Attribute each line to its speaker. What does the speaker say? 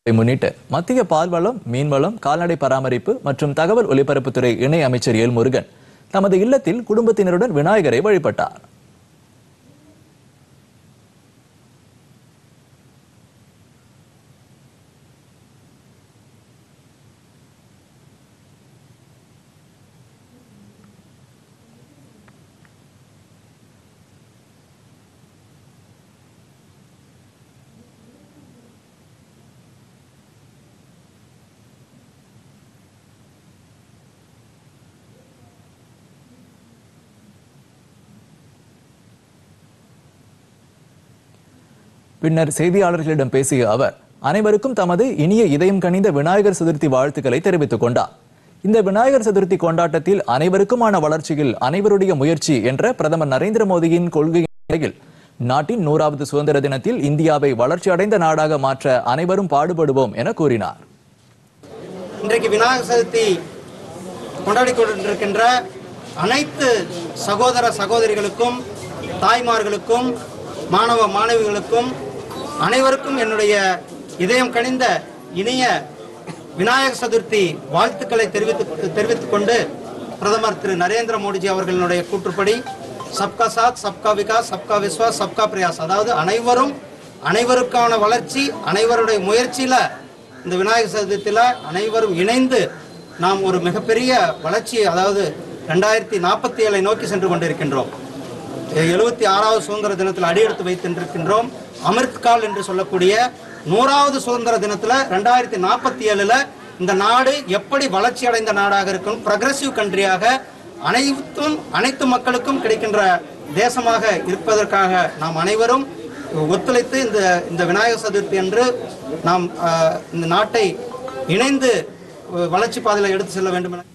Speaker 1: இதை முன்னிட்டு மத்திய பால்வளம் மீன்வளம் கால்நடை பராமரிப்பு மற்றும் தகவல் ஒலிபரப்புத்துறை இணை அமைச்சர் எல் முருகன் தமது இல்லத்தில் குடும்பத்தினருடன் விநாயகரை வழிபட்டார் பின்னர் செய்தியாளர்களிடம் பேசிய அவர் அனைவருக்கும் தமது இனிய இதயம் கனிந்த விநாயகர் சதுர்த்தி வாழ்த்துக்களை தெரிவித்துக் கொண்டார் இந்த விநாயகர் சதுர்த்தி கொண்டாட்டத்தில் அனைவருக்குமான வளர்ச்சியில் அனைவருடைய முயற்சி என்ற பிரதமர் நரேந்திர மோடியின் கொள்கையின் நிலையில் நாட்டின் நூறாவது சுதந்திர தினத்தில் இந்தியாவை வளர்ச்சியடைந்த நாடாக மாற்ற அனைவரும் பாடுபடுவோம் என கூறினார்
Speaker 2: இன்றைக்கு விநாயகர் சதுர்த்தி கொண்டாடி கொண்டிருக்கின்ற அனைத்து சகோதர சகோதரிகளுக்கும் தாய்மார்களுக்கும் மாணவ மாணவிகளுக்கும் அனைவருக்கும் என்னுடைய இதயம் கனிந்த இனிய விநாயகர் சதுர்த்தி வாழ்த்துக்களை தெரிவித்து தெரிவித்துக் கொண்டு பிரதமர் திரு நரேந்திர மோடிஜி அவர்களுடைய கூற்றுப்படி சப்கா சாத் சப்கா விகாஸ் சப்கா விஸ்வாஸ் சப்கா பிரயாஸ் அதாவது அனைவரும் அனைவருக்கான வளர்ச்சி அனைவருடைய முயற்சியில இந்த விநாயகர் சதுர்த்தியில அனைவரும் இணைந்து நாம் ஒரு மிகப்பெரிய வளர்ச்சி அதாவது ரெண்டாயிரத்தி நாற்பத்தி ஏழை நோக்கி சென்று கொண்டிருக்கின்றோம் எழுபத்தி ஆறாவது சுதந்திர தினத்தில் அடியெடுத்து வைத்திருக்கின்றோம் அமிர்த் கால் என்று சொல்லக்கூடிய நூறாவது சுதந்திர தினத்துல ரெண்டாயிரத்தி நாற்பத்தி ஏழுல இந்த நாடு எப்படி வளர்ச்சி அடைந்த நாடாக இருக்கும் ப்ரக்ரசிவ் கண்ட்ரியாக அனைத்தும் அனைத்து மக்களுக்கும் கிடைக்கின்ற தேசமாக இருப்பதற்காக நாம் அனைவரும் ஒத்துழைத்து இந்த இந்த விநாயகர் சதுர்த்தி அன்று நாம் ஆஹ், இந்த நாட்டை இணைந்து வளர்ச்சி பாதையில் எடுத்து செல்ல வேண்டும் என